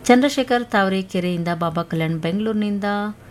ಚಂದ್ರಶೇಖರ್ ತಾವರೆಕೆರೆಯಿಂದ ಬಾಬಾ ಕಲ್ಯಾಣ್ ಬೆಂಗಳೂರಿನಿಂದ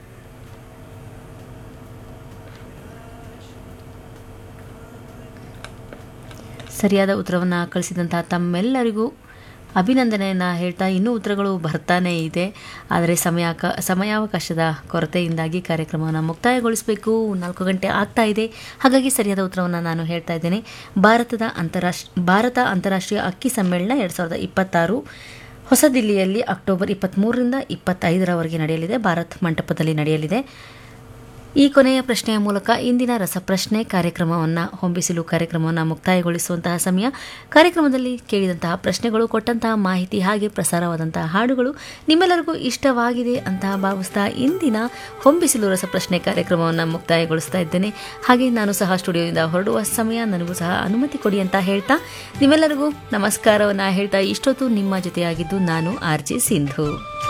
ಸರಿಯಾದ ಉತ್ತರವನ್ನು ಕಳಿಸಿದಂತಹ ತಮ್ಮೆಲ್ಲರಿಗೂ ಅಭಿನಂದನೆಯನ್ನು ಹೇಳ್ತಾ ಇನ್ನೂ ಉತ್ತರಗಳು ಬರ್ತಾನೇ ಇದೆ ಆದರೆ ಸಮಯಾಕ ಸಮಯಾವಕಾಶದ ಕೊರತೆಯಿಂದಾಗಿ ಕಾರ್ಯಕ್ರಮವನ್ನು ಮುಕ್ತಾಯಗೊಳಿಸಬೇಕು ನಾಲ್ಕು ಗಂಟೆ ಆಗ್ತಾ ಇದೆ ಹಾಗಾಗಿ ಸರಿಯಾದ ಉತ್ತರವನ್ನು ನಾನು ಹೇಳ್ತಾ ಇದ್ದೇನೆ ಭಾರತದ ಅಂತಾರಾಷ್ಟ್ರ ಭಾರತ ಅಂತಾರಾಷ್ಟ್ರೀಯ ಅಕ್ಕಿ ಸಮ್ಮೇಳನ ಎರಡು ಸಾವಿರದ ಇಪ್ಪತ್ತಾರು ಹೊಸದಿಲ್ಲಿಯಲ್ಲಿ ಅಕ್ಟೋಬರ್ ಇಪ್ಪತ್ತ್ಮೂರರಿಂದ ಇಪ್ಪತ್ತೈದರವರೆಗೆ ನಡೆಯಲಿದೆ ಭಾರತ್ ಮಂಟಪದಲ್ಲಿ ನಡೆಯಲಿದೆ ಈ ಕೊನೆಯ ಪ್ರಶ್ನೆಯ ಮೂಲಕ ಇಂದಿನ ರಸಪ್ರಶ್ನೆ ಕಾರ್ಯಕ್ರಮವನ್ನು ಹೊಂಬಿಸಿಲು ಕಾರ್ಯಕ್ರಮವನ್ನು ಮುಕ್ತಾಯಗೊಳಿಸುವಂತಹ ಸಮಯ ಕಾರ್ಯಕ್ರಮದಲ್ಲಿ ಕೇಳಿದಂತಹ ಪ್ರಶ್ನೆಗಳು ಕೊಟ್ಟಂತಹ ಮಾಹಿತಿ ಹಾಗೆ ಪ್ರಸಾರವಾದಂತಹ ಹಾಡುಗಳು ನಿಮ್ಮೆಲ್ಲರಿಗೂ ಇಷ್ಟವಾಗಿದೆ ಅಂತ ಭಾವಿಸ್ತಾ ಇಂದಿನ ಹೊಂಬಿಸಿಲು ರಸಪ್ರಶ್ನೆ ಕಾರ್ಯಕ್ರಮವನ್ನು ಮುಕ್ತಾಯಗೊಳಿಸ್ತಾ ಇದ್ದೇನೆ ಹಾಗೆ ನಾನು ಸಹ ಸ್ಟುಡಿಯೋದಿಂದ ಹೊರಡುವ ಸಮಯ ನನಗೂ ಸಹ ಅನುಮತಿ ಕೊಡಿ ಅಂತ ಹೇಳ್ತಾ ನಿಮ್ಮೆಲ್ಲರಿಗೂ ನಮಸ್ಕಾರವನ್ನು ಹೇಳ್ತಾ ಇಷ್ಟೊತ್ತು ನಿಮ್ಮ ಜೊತೆಯಾಗಿದ್ದು ನಾನು ಆರ್ ಜೆ ಸಿಂಧು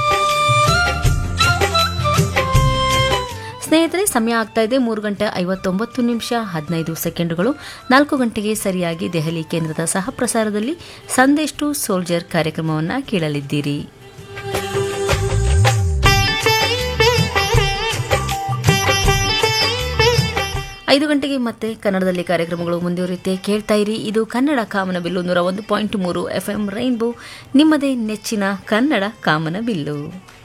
ಸ್ನೇಹಿತರೆ ಸಮಯ ಆಗ್ತಾ ಇದೆ ಮೂರು ಗಂಟೆ ಐವತ್ತೊಂಬತ್ತು ನಿಮಿಷ ಹದಿನೈದು ಸೆಕೆಂಡುಗಳು ನಾಲ್ಕು ಗಂಟೆಗೆ ಸರಿಯಾಗಿ ದೆಹಲಿ ಕೇಂದ್ರದ ಸಹ ಪ್ರಸಾರದಲ್ಲಿ ಸಂದೇಶ್ ಟು ಸೋಲ್ಜರ್ ಕಾರ್ಯಕ್ರಮವನ್ನು ಕೇಳಲಿದ್ದೀರಿ ಐದು ಗಂಟೆಗೆ ಮತ್ತೆ ಕನ್ನಡದಲ್ಲಿ ಕಾರ್ಯಕ್ರಮಗಳು ಮುಂದುವರಿಯುತ್ತೆ ಕೇಳ್ತಾ ಇರಿ ಇದು ಕನ್ನಡ ಕಾಮನ ಬಿಲ್ಲು ನೂರ ಒಂದು ಪಾಯಿಂಟ್ ಮೂರು ಎಫ್ಎಂ ರೈನ್ಬೋ ನಿಮ್ಮದೇ ನೆಚ್ಚಿನ ಕನ್ನಡ ಕಾಮನ ಬಿಲ್ಲು